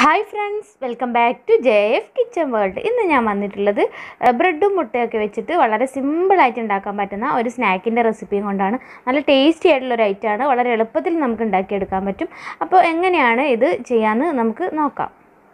hi friends welcome back to J F kitchen world ഇന്ന് ഞാൻ വന്നിട്ടുള്ളത് ഏഹ്, ബ്രെഡും മുട്ടയൊക്കെ വെച്ചിട്ട് വളരെ സിമ്പിളായിട്ട് ഉണ്ടാക്കാൻ പറ്റുന്ന ഒരു സ്നാക്കിൻ്റെ റെസിപ്പിയും കൊണ്ടാണ് നല്ല ടേസ്റ്റി ആയിട്ടുള്ള ഒരു ഐറ്റമാണ് വളരെ എളുപ്പത്തിൽ നമുക്ക് ഉണ്ടാക്കിയെടുക്കാൻ പറ്റും അപ്പോൾ എങ്ങനെയാണ് ഇത് ചെയ്യാമെന്ന് നമുക്ക് നോക്കാം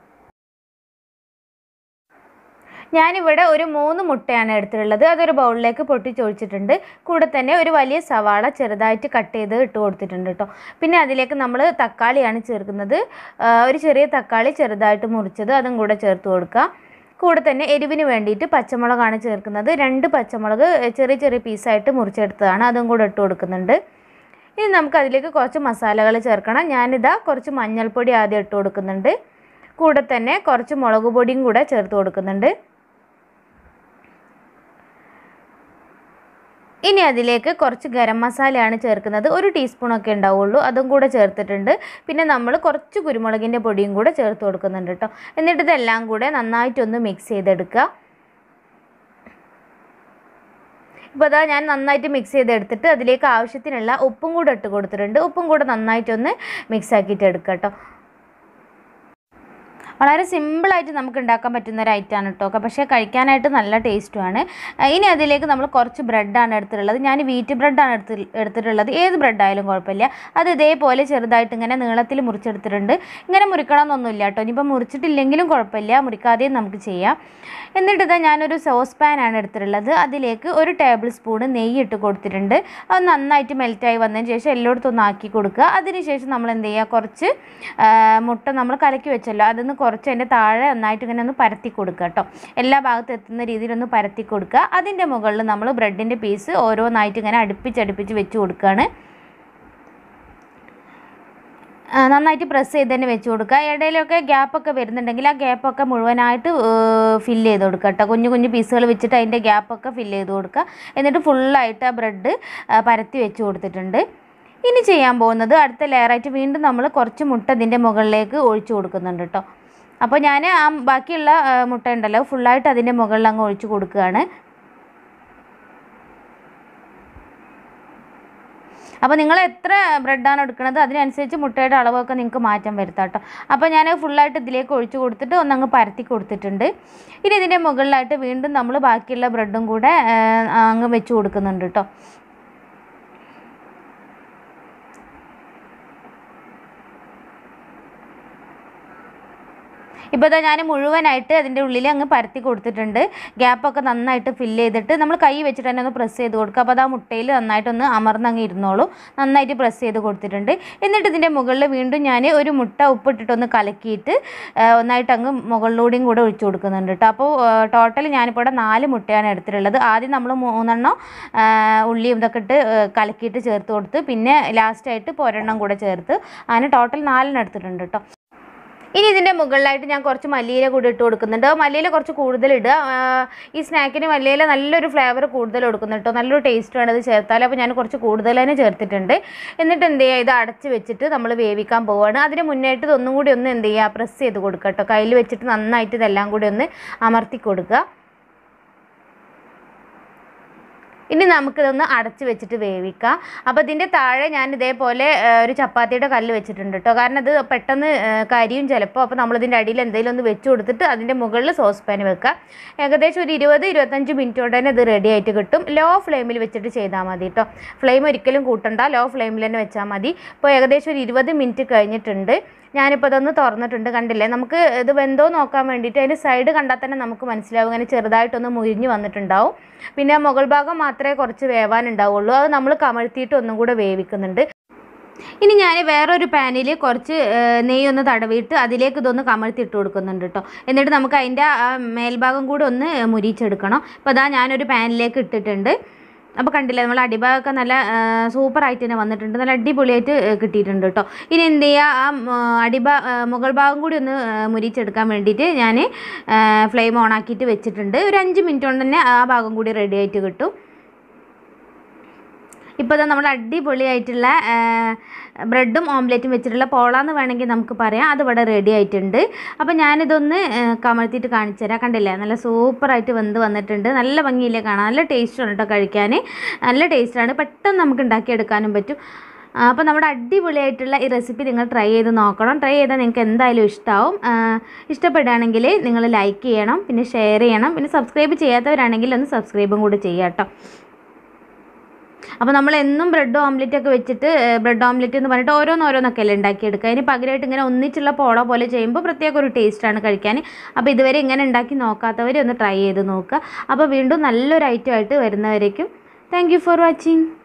ഞാനിവിടെ ഒരു മൂന്ന് മുട്ടയാണ് എടുത്തിട്ടുള്ളത് അതൊരു ബൗളിലേക്ക് പൊട്ടിച്ചൊഴിച്ചിട്ടുണ്ട് കൂടെ തന്നെ ഒരു വലിയ സവാള ചെറുതായിട്ട് കട്ട് ചെയ്ത് ഇട്ട് കൊടുത്തിട്ടുണ്ട് കേട്ടോ പിന്നെ അതിലേക്ക് നമ്മൾ തക്കാളിയാണ് ചേർക്കുന്നത് ആ, ഒരു ചെറിയ തക്കാളി ചെറുതായിട്ട് മുറിച്ചത് അതും കൂടെ ചേർത്ത് കൊടുക്കുക കൂടെ തന്നെ എരിവിന് വേണ്ടിയിട്ട് പച്ചമുളകാണ് ചേർക്കുന്നത് രണ്ട് പച്ചമുളക് ചെറിയ ചെറിയ പീസായിട്ട് മുറിച്ചെടുത്തതാണ് അതും കൂടെ ഇട്ട് കൊടുക്കുന്നുണ്ട് ഇനി നമുക്ക് അതിലേക്ക് കുറച്ച് മസാലകൾ ചേർക്കണം ഞാനിതാ കുറച്ച് മഞ്ഞൾപ്പൊടി ആദ്യം ഇട്ട് കൊടുക്കുന്നുണ്ട് കൂടെ തന്നെ കുറച്ച് മുളക് പൊടിയും കൂടെ ചേർത്ത് കൊടുക്കുന്നുണ്ട് ഇനി അതിലേക്ക് കുറച്ച് ഗരം മസാലയാണ് ചേർക്കുന്നത് ഒരു ടീസ്പൂണൊക്കെ ഉണ്ടാവുള്ളൂ അതും കൂടെ ചേർത്തിട്ടുണ്ട് പിന്നെ നമ്മൾ കുറച്ച് കുരുമുളകിൻ്റെ പൊടിയും കൂടെ ചേർത്ത് കൊടുക്കുന്നുണ്ട് കേട്ടോ എന്നിട്ട് ഇതെല്ലാം കൂടെ നന്നായിട്ടൊന്ന് മിക്സ് ചെയ്തെടുക്കുക ഇപ്പോൾ അതാ ഞാൻ നന്നായിട്ട് മിക്സ് ചെയ്തെടുത്തിട്ട് അതിലേക്ക് ആവശ്യത്തിനുള്ള ഉപ്പും കൂടെ ഇട്ട് കൊടുത്തിട്ടുണ്ട് ഉപ്പും കൂടെ നന്നായിട്ടൊന്ന് മിക്സ് ആക്കിയിട്ട് എടുക്കുക കേട്ടോ വളരെ സിമ്പിളായിട്ട് നമുക്ക് ഉണ്ടാക്കാൻ പറ്റുന്ന ഒരു ഐറ്റമാണ് കേട്ടോ പക്ഷേ കഴിക്കാനായിട്ട് നല്ല ടേസ്റ്റുമാണ് ഇനി അതിലേക്ക് നമ്മൾ കുറച്ച് ബ്രെഡാണ് എടുത്തിട്ടുള്ളത് ഞാൻ വീറ്റ് ബ്രെഡാണ് എടുത്തി എടുത്തിട്ടുള്ളത് ഏത് ബ്രെഡായാലും കുഴപ്പമില്ല അത് ഇതേപോലെ ചെറുതായിട്ട് ഇങ്ങനെ നീളത്തിൽ മുറിച്ചെടുത്തിട്ടുണ്ട് ഇങ്ങനെ മുറിക്കണമെന്നൊന്നുമില്ല കേട്ടോ ഇനിയിപ്പോൾ മുറിച്ചിട്ടില്ലെങ്കിലും കുഴപ്പമില്ല മുറിക്കാതെയും നമുക്ക് ചെയ്യാം എന്നിട്ട് ഇതാ ഞാനൊരു സോസ് പാനാണ് എടുത്തിട്ടുള്ളത് അതിലേക്ക് ഒരു ടേബിൾ സ്പൂൺ നെയ്യ് ഇട്ട് കൊടുത്തിട്ടുണ്ട് അത് നന്നായിട്ട് മെൽറ്റായി വന്നതിന് ശേഷം എല്ലായിടത്തും ഒന്ന് ആക്കി കൊടുക്കുക അതിനുശേഷം നമ്മൾ എന്ത് ചെയ്യുക കുറച്ച് ആ, മുട്ട നമ്മൾ കലക്കി വെച്ചല്ലോ അതൊന്ന് കുറച്ച് അതിൻ്റെ താഴെ നന്നായിട്ട് ഇങ്ങനെ ഒന്ന് പരത്തി കൊടുക്കുക കേട്ടോ എല്ലാ ഭാഗത്തും എത്തുന്ന രീതിയിൽ ഒന്ന് പരത്തി കൊടുക്കുക അതിൻ്റെ മുകളിൽ നമ്മൾ ബ്രെഡിൻ്റെ പീസ് ഓരോന്നായിട്ട് ഇങ്ങനെ അടുപ്പിച്ചടുപ്പിച്ച് വെച്ച് കൊടുക്കുകയാണ് ആ, നന്നായിട്ട് പ്രസ് ചെയ്ത് തന്നെ വെച്ച് കൊടുക്കുക ഇടയിലൊക്കെ ഗ്യാപ്പൊക്കെ വരുന്നുണ്ടെങ്കിൽ ആ ഗ്യാപ്പൊക്കെ മുഴുവനായിട്ട് ഫില്ല് ചെയ്ത് കൊടുക്കുക കേട്ടോ കുഞ്ഞു കുഞ്ഞു പീസുകൾ വെച്ചിട്ട് അതിൻ്റെ ഗ്യാപ്പൊക്കെ ഫില്ല് ചെയ്ത് കൊടുക്കുക എന്നിട്ട് ഫുള്ളായിട്ട് ആ ബ്രെഡ് പരത്തി വെച്ച് കൊടുത്തിട്ടുണ്ട് ഇനി ചെയ്യാൻ പോകുന്നത് അടുത്ത ലെയറായിട്ട് വീണ്ടും നമ്മൾ കുറച്ച് മുട്ട ഇതിൻ്റെ മുകളിലേക്ക് ഒഴിച്ചു കൊടുക്കുന്നുണ്ട് കേട്ടോ അപ്പോൾ ഞാൻ ആ ബാക്കിയുള്ള ആ, മുട്ട ഉണ്ടല്ലോ ഫുള്ളായിട്ട് അതിൻ്റെ മുകളിൽ അങ്ങ് ഒഴിച്ചു കൊടുക്കുകയാണ് അപ്പോൾ നിങ്ങൾ എത്ര ബ്രെഡാണ് എടുക്കുന്നത് അതിനനുസരിച്ച് മുട്ടയുടെ അളവൊക്കെ നിങ്ങൾക്ക് മാറ്റം വരുത്താം കേട്ടോ അപ്പോൾ ഞാൻ ഫുള്ളായിട്ട് ഇതിലേക്ക് ഒഴിച്ച് കൊടുത്തിട്ട് ഒന്നങ്ങ് പരത്തി കൊടുത്തിട്ടുണ്ട് ഇനി ഇതിൻ്റെ മുകളിലായിട്ട് വീണ്ടും നമ്മൾ ബാക്കിയുള്ള ബ്രെഡും കൂടെ ആ, അങ്ങ് വെച്ച് കൊടുക്കുന്നുണ്ട് കേട്ടോ ഇപ്പോൾ ഇതാ ഞാൻ മുഴുവനായിട്ട് അതിൻ്റെ ഉള്ളിൽ അങ്ങ് പരത്തി കൊടുത്തിട്ടുണ്ട് ഗ്യാപ്പൊക്കെ നന്നായിട്ട് ഫില്ല് ചെയ്തിട്ട് നമ്മൾ കൈ വെച്ചിട്ട് തന്നെ ഒന്ന് പ്രസ് ചെയ്ത് കൊടുക്കുക അപ്പോൾ അത് ആ മുട്ടയിൽ നന്നായിട്ടൊന്ന് അമർന്നങ്ങ് ഇരുന്നോളൂ നന്നായിട്ട് പ്രസ് ചെയ്ത് കൊടുത്തിട്ടുണ്ട് എന്നിട്ട് ഇതിൻ്റെ മുകളിൽ വീണ്ടും ഞാൻ ഒരു മുട്ട ഉപ്പിട്ടിട്ടൊന്ന് കലക്കിയിട്ട് ആ, ഒന്നായിട്ട് അങ്ങ് മുകളിലൂടെയും കൂടെ ഒഴിച്ചു കൊടുക്കുന്നുണ്ട് കേട്ടോ അപ്പോൾ ടോട്ടൽ ഞാനിപ്പോൾ ഇവിടെ നാല് മുട്ടയാണ് എടുത്തിട്ടുള്ളത് ആദ്യം നമ്മൾ മൂന്നെണ്ണം ആ, ഉള്ളിയും ഇതൊക്കെ ഇട്ട് ആ, കലക്കിയിട്ട് ചേർത്ത് കൊടുത്ത് പിന്നെ ലാസ്റ്റായിട്ട് ഇപ്പോൾ ഒരെണ്ണം കൂടെ ചേർത്ത് അങ്ങനെ ടോട്ടൽ നാലെണ്ണം എടുത്തിട്ടുണ്ട് കേട്ടോ ഇനി ഇതിൻ്റെ മുകളിലായിട്ട് ഞാൻ കുറച്ച് മല്ലിയില കൂടി ഇട്ട് കൊടുക്കുന്നുണ്ട് ആ മല്ലിയില കുറച്ച് കൂടുതൽ ഇടുക ആ, ഈ സ്നാക്കിന് മല്ലിയില നല്ലൊരു ഫ്ലേവർ കൂടുതൽ കൊടുക്കുന്നുണ്ട് കേട്ടോ നല്ലൊരു ടേസ്റ്റാണ് ഇത് ചേർത്താൽ അപ്പോൾ ഞാൻ കുറച്ച് കൂടുതൽ തന്നെ ചേർത്തിട്ടുണ്ട് എന്നിട്ട് എന്ത് ചെയ്യുക ഇത് അടച്ച് വെച്ചിട്ട് നമ്മൾ വേവിക്കാൻ പോവുകയാണ് അതിന് മുന്നായിട്ട് ഇതൊന്നും കൂടി ഒന്ന് എന്ത് ചെയ്യുക പ്രസ് ചെയ്ത് കൊടുക്കുക കേട്ടോ കയ്യിൽ വെച്ചിട്ട് നന്നായിട്ട് ഇതെല്ലാം കൂടി ഒന്ന് അമർത്തി കൊടുക്കുക ഇനി നമുക്കിതൊന്ന് അടച്ച് വെച്ചിട്ട് വേവിക്കാം അപ്പോൾ ഇതിൻ്റെ താഴെ ഞാൻ ഇതേപോലെ ആ, ഒരു ചപ്പാത്തിയുടെ കല്ല് വെച്ചിട്ടുണ്ട് കേട്ടോ കാരണം ഇത് പെട്ടെന്ന് ആ, കരിയും ചിലപ്പോൾ അപ്പോൾ നമ്മളിതിൻ്റെ അടിയിൽ എന്തെങ്കിലും ഒന്ന് വെച്ച് കൊടുത്തിട്ട് അതിൻ്റെ മുകളിൽ സോസ് പാൻ വെക്കുക ഏകദേശം ഒരു ഇരുപത് ഇരുപത്തഞ്ച് മിനിറ്റ് കൊണ്ട് തന്നെ ഇത് റെഡി ആയിട്ട് കിട്ടും ലോ ഫ്ലെയിമിൽ വെച്ചിട്ട് ചെയ്താൽ മതി കേട്ടോ ഫ്ലെയിം ഒരിക്കലും കൂട്ടണ്ട ലോ ഫ്ലെയിമിൽ തന്നെ വെച്ചാൽ മതി ഇപ്പോൾ ഏകദേശം ഒരു ഇരുപത് മിനിറ്റ് കഴിഞ്ഞിട്ടുണ്ട് ഞാനിപ്പോൾ ഇതൊന്ന് തുറന്നിട്ടുണ്ട് കണ്ടില്ലേ നമുക്ക് ഇത് വെന്തോ നോക്കാൻ വേണ്ടിയിട്ട് അതിൻ്റെ സൈഡ് കണ്ടാൽ തന്നെ നമുക്ക് മനസ്സിലാവും ഇങ്ങനെ ചെറുതായിട്ടൊന്ന് മുരിഞ്ഞ് വന്നിട്ടുണ്ടാവും പിന്നെ മുകൾ ഭാഗം മാത്രമേ കുറച്ച് വേവാനുണ്ടാവുള്ളൂ അത് നമ്മൾ കമഴ്ത്തിയിട്ട് ഒന്നും കൂടെ വേവിക്കുന്നുണ്ട് ഇനി ഞാൻ വേറൊരു പാനിൽ കുറച്ച് ഏഹ്, നെയ്യ് ഒന്ന് തടവിയിട്ട് അതിലേക്ക് ഇതൊന്ന് കമഴ്ത്തിയിട്ട് കൊടുക്കുന്നുണ്ട് കേട്ടോ എന്നിട്ട് നമുക്ക് അതിൻ്റെ ആ മേൽഭാഗം കൂടെ ഒന്ന് മുരിച്ചെടുക്കണം അപ്പോൾ അതാ ഞാനൊരു പാനിലേക്ക് ഇട്ടിട്ടുണ്ട് അപ്പോൾ കണ്ടില്ലേ നമ്മൾ അടിഭാഗമൊക്കെ നല്ല സൂപ്പറായിട്ട് തന്നെ വന്നിട്ടുണ്ട് നല്ല അടിപൊളിയായിട്ട് ഏഹ്, കിട്ടിയിട്ടുണ്ട് കേട്ടോ ഇനി എന്ത് ചെയ്യുക ആ ഉം, അടിഭാ ഏഹ്, മുകൾ ഭാഗം കൂടി ഒന്ന് ഏഹ്, മുരിച്ചെടുക്കാൻ വേണ്ടിയിട്ട് ഞാൻ ഫ്ലെയിം ഓൺ ആക്കിയിട്ട് വെച്ചിട്ടുണ്ട് ഒരു അഞ്ച് മിനിറ്റ് കൊണ്ട് തന്നെ ആ ഭാഗം കൂടി റെഡി ആയിട്ട് കിട്ടും ഇപ്പോൾ ഇതാ നമ്മുടെ അടിപൊളിയായിട്ടുള്ള ആ, ബ്രെഡും ഓംലെറ്റും വെച്ചിട്ടുള്ള പോളാന്ന് വേണമെങ്കിൽ നമുക്ക് പറയാം അത് ഇവിടെ റെഡി ആയിട്ടുണ്ട് അപ്പോൾ ഞാനിതൊന്ന് ആ, കമഴ്ത്തിയിട്ട് കാണിച്ചു തരാം കണ്ടില്ലേ നല്ല സൂപ്പറായിട്ട് വെന്ത് വന്നിട്ടുണ്ട് നല്ല ഭംഗിയില്ലേ കാണാൻ നല്ല ടേസ്റ്റാണ് കേട്ടോ കഴിക്കാൻ നല്ല ടേസ്റ്റാണ് പെട്ടെന്ന് നമുക്ക് ഉണ്ടാക്കിയെടുക്കാനും പറ്റും അപ്പോൾ നമ്മുടെ അടിപൊളിയായിട്ടുള്ള ഈ റെസിപ്പി നിങ്ങൾ ട്രൈ ചെയ്ത് നോക്കണം ട്രൈ ചെയ്താൽ നിങ്ങൾക്ക് എന്തായാലും ഇഷ്ടമാവും ആ, ഇഷ്ടപ്പെടുകയാണെങ്കിൽ നിങ്ങൾ ലൈക്ക് ചെയ്യണം പിന്നെ ഷെയർ ചെയ്യണം പിന്നെ സബ്സ്ക്രൈബ് ചെയ്യാത്തവരാണെങ്കിൽ ഒന്ന് സബ്സ്ക്രൈബും കൂടി ചെയ്യാം കേട്ടോ അപ്പോൾ നമ്മൾ എന്നും ബ്രെഡ് ഓംലെറ്റ് ഒക്കെ വെച്ചിട്ട് ബ്രെഡ് ഓംലെറ്റ് എന്ന് പറഞ്ഞിട്ട് ഓരോന്ന് ഓരോന്നൊക്കെ അല്ലേ ഉണ്ടാക്കിയെടുക്കുക അതിന് പകരമായിട്ട് ഇങ്ങനെ ഒന്നിച്ചുള്ള പോള പോലെ ചെയ്യുമ്പോൾ പ്രത്യേക ഒരു ടേസ്റ്റാണ് കഴിക്കാൻ അപ്പോൾ ഇതുവരെ ഇങ്ങനെ ഉണ്ടാക്കി നോക്കാത്തവർ ഒന്ന് ട്രൈ ചെയ്ത് നോക്കുക അപ്പോൾ വീണ്ടും നല്ലൊരു ഐറ്റമായിട്ട് വരുന്നവരേക്കും താങ്ക് യു ഫോർ വാച്ചിങ്